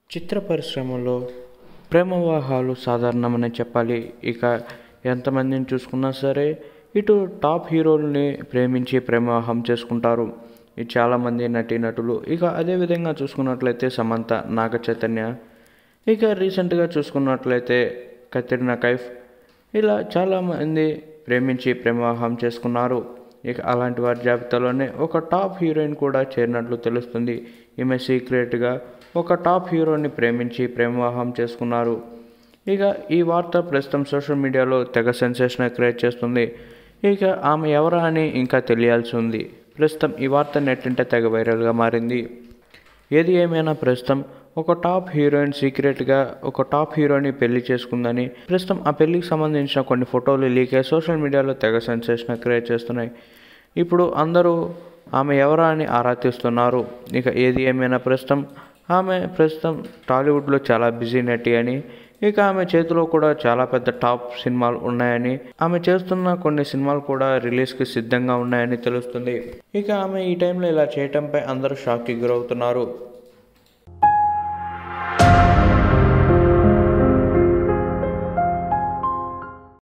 చిత్ర పరిశ్రమలో ప్రేమ వివాహాలు సాధారణమనే చెప్పాలి ఇక ఎంతమందిని చూసుకున్నా సరే ఇటు టాప్ హీరోల్ని ప్రేమించి ప్రేమ వివాహం చేసుకుంటారు ఈ చాలామంది నటీనటులు ఇక అదేవిధంగా చూసుకున్నట్లయితే సమంత నాగ చైతన్య ఇక రీసెంట్గా చూసుకున్నట్లయితే కత్రినా కైఫ్ ఇలా చాలామంది ప్రేమించి ప్రేమ వివాహం చేసుకున్నారు ఇక అలాంటి వారి జాబితాలోనే ఒక టాప్ హీరోయిన్ కూడా చేరినట్లు తెలుస్తుంది ఈమె సీక్రెట్గా ఒక టాప్ హీరోని ప్రేమించి ప్రేమ వివాహం చేసుకున్నారు ఇక ఈ వార్త ప్రస్తుతం సోషల్ మీడియాలో తెగ సెన్సేషన్ క్రియేట్ చేస్తుంది ఇక ఆమె ఎవరా అని ఇంకా తెలియాల్సి ఉంది ప్రస్తుతం ఈ వార్త నెట్టింటే తెగ వైరల్గా మారింది ఏది ఏమైనా ప్రస్తుతం ఒక టాప్ హీరోయిన్ సీక్రెట్గా ఒక టాప్ హీరోని పెళ్లి చేసుకుందని ప్రస్తుతం ఆ పెళ్లికి సంబంధించిన కొన్ని ఫోటోలు లీక్ అయ్యి సోషల్ మీడియాలో తెగ సెన్సేషన్ క్రియేట్ చేస్తున్నాయి ఇప్పుడు అందరూ ఆమె ఎవరా అని ఆరా తీస్తున్నారు ఇక ఏది ఏమైనా ప్రస్తుతం ఆమె ప్రస్తుతం టాలీవుడ్లో చాలా బిజీ నటి అని ఇక ఆమె చేతిలో కూడా చాలా పెద్ద టాప్ సినిమాలు ఉన్నాయని ఆమె చేస్తున్న కొన్ని సినిమాలు కూడా రిలీజ్కి సిద్ధంగా ఉన్నాయని తెలుస్తుంది ఇక ఆమె ఈ టైంలో ఇలా చేయటంపై అందరూ షాక్కి గురవుతున్నారు